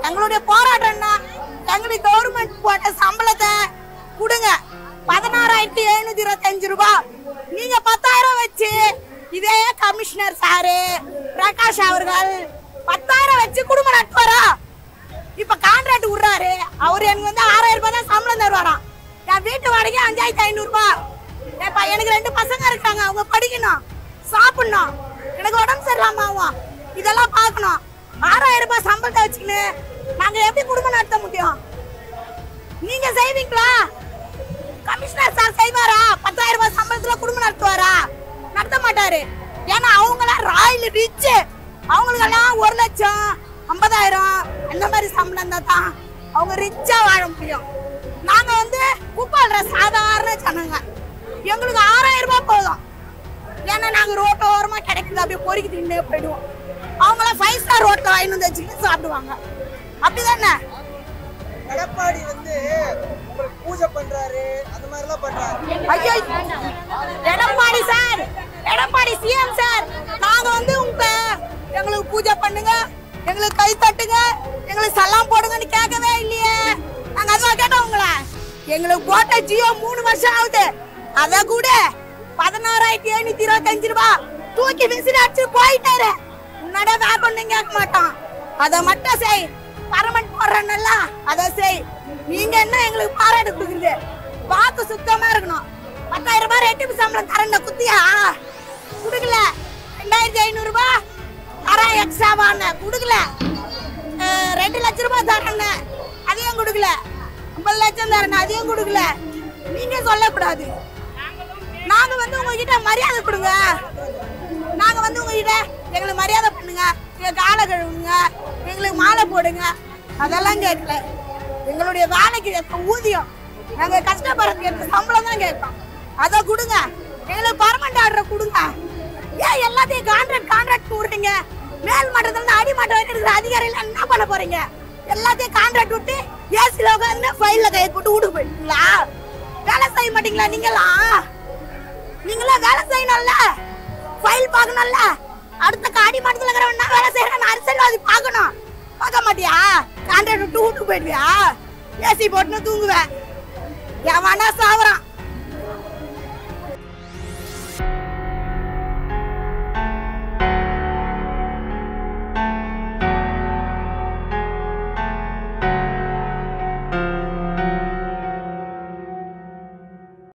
எங்களுடைய போராட்டம்னா எங்களுடைய கவர்மெண்ட் போட்ட சம்பளத்தை கொடுங்க பதினாறாயிரத்தி எழுநூத்தி இருபத்தஞ்சு ரூபாய் நீங்க பத்தாயிரம் வச்சு இதே கமிஷனர் சாரு பிரகாஷ் அவர்கள் பத்தாயிரம் வச்சு குடும்பம் நடத்துவாரா இப்ப கான்ட்ராக்ட் விடுறாரு அவர் எனக்கு வந்து ஆறாயிரம் ரூபாய் தான் சம்பளம் தருவாராம் என் வீட்டு வாடகை அஞ்சாயிரத்தி ஐநூறு ரூபாய் ஏப்பா எனக்கு ரெண்டு பசங்க இருக்காங்க அவங்க படிக்கணும் சாப்பிடணும் எனக்கு உடம்பு சரியில்லாம ஆகும் இதெல்லாம் பார்க்கணும் ஆறாயிரம் ரூபாய் சம்பளத்தை வச்சுக்கின்னு நாங்க எப்படி குடும்பம் நடத்த முடியும் நீங்க செய்வீங்களா கமிஷனர் சார் செய்வாரா பத்தாயிரம் ரூபாய் சம்பளத்துல குடும்பம் நடத்துவாரா நடத்த மாட்டாரு ஏன்னா அவங்களாம் ராயல் ரிச் அவங்களுக்கெல்லாம் ஒரு லட்சம் ஐம்பதாயிரம் அந்த மாதிரி சம்பளம் இருந்தா தான் அவங்க ரிச்சா வாழ முடியும் நாங்க வந்து குப்பாடுற சாதாரண ஜனங்க எங்களுக்கு ஆறாயிரம் ரூபாய் போதும் ஏன்னா நாங்க ரோட்டு ஓரமா கிடைக்குது அப்படியே பொறுக்கி தின்னே போயிடுவோம் அவங்களாம் ஃபைவ் ஸ்டார் ரோட்ல வாங்கி வந்து வச்சுக்கிட்டு சாப்பிடுவாங்க அப்படிதானே எடப்பாடி வந்து உங்களுக்கு பூஜை பண்றாரு அந்த மாதிரி எல்லாம் பண்றாரு ஐயோ Edappadi sir Edappadi CM sir நாங்க வந்து உங்க எங்களுக்கு பூஜை பண்ணுங்க எங்களுக்கு கை தட்டுங்க எங்களுக்கு சல்லாம் போடுங்கன்னு கேட்கவே இல்லையே நாங்க அதான் கேட்டோம் உங்களை எங்களுக்கு போட்ட ஜியோ மூணு வருஷம் ஆகுது அத கூட பதினாறாயிரத்தி எழுநூத்தி இருபத்தஞ்சு ரூபாய் தூக்கி விசிறி அடிச்சு போயிட்டாரு முன்னாடியே வேற ஒண்ணும் கேட்க மாட்டோம் அத மட்டும் செய் பரமன் போடுறேன்னல்ல அத செய் நீங்க என்ன எங்களுக்கு பாராட்டு கொடுக்குறது வாக்கு சுத்தமா இருக்கணும் பத்தாயிரம் ரூபாய் ரெட்டிப்பு சம்பளம் தரேன் குத்தியா குடுக்கல ரெண்டாயிரத்தி ஐநூறு ரூபாய் தரேன் எக்ஸ்ட்ராவான குடுக்கல அஹ், ரெண்டு லட்சம் ரூபாய் தரேன் அதையும் கொடுக்கல ஐம்பது லட்சம் தரேன் அதையும் கொடுக்கல நீங்க சொல்லக்கூடாது நாங்க வந்து உங்ககிட்ட மரியாதை கொடுங்க நாங்க வந்து உங்ககிட்ட எங்களுக்கு மரியாதை பண்ணுங்க எங்க காலை கழுவுங்க எங்களுக்கு மாலை போடுங்க அதெல்லாம் கேட்கல எங்களுடைய வேலைக்கு ஏற்ற ஊதியம் நாங்க கஷ்டப்படுறதுக்கு ஏற்ற சம்பளம் தான் கேட்போம் அதை கொடுங்க எங்களுக்கு பர்மனண்ட் ஆர்டர் கொடுங்க ஏன் எல்லாத்தையும் கான்ட்ராக்ட் கான்ட்ராக்ட் விடுறீங்க மேல் மட்டத்துல இருந்து அடி மட்டம் வரைக்கும் இருக்கிற அதிகாரிகள் என்ன பண்ண போறீங்க எல்லாத்தையும் கான்ட்ராக்ட் விட்டு ஏசில உட்காந்து ஃபைல்ல கையை போட்டு வீட்டுக்கு போயிட்டீங்களா வேலை செய்ய மாட்டீங்களா நீங்களா நீங்களா வேலை செய்யணும்ல ஃபைல் பார்க்கணும்ல அடுத்த காடி மட்டத்துல இருக்கிறவன் வேலை செய்யறான் அரசியல்வாதி பார்க்கணும் பார்க்க மாட்டியா கான்ட்ராக்ட் விட்டு வீட்டுக்கு போயிடுவியா ஏசி போட்டுன்னு தூங்குவேன் எவனா சாவறான்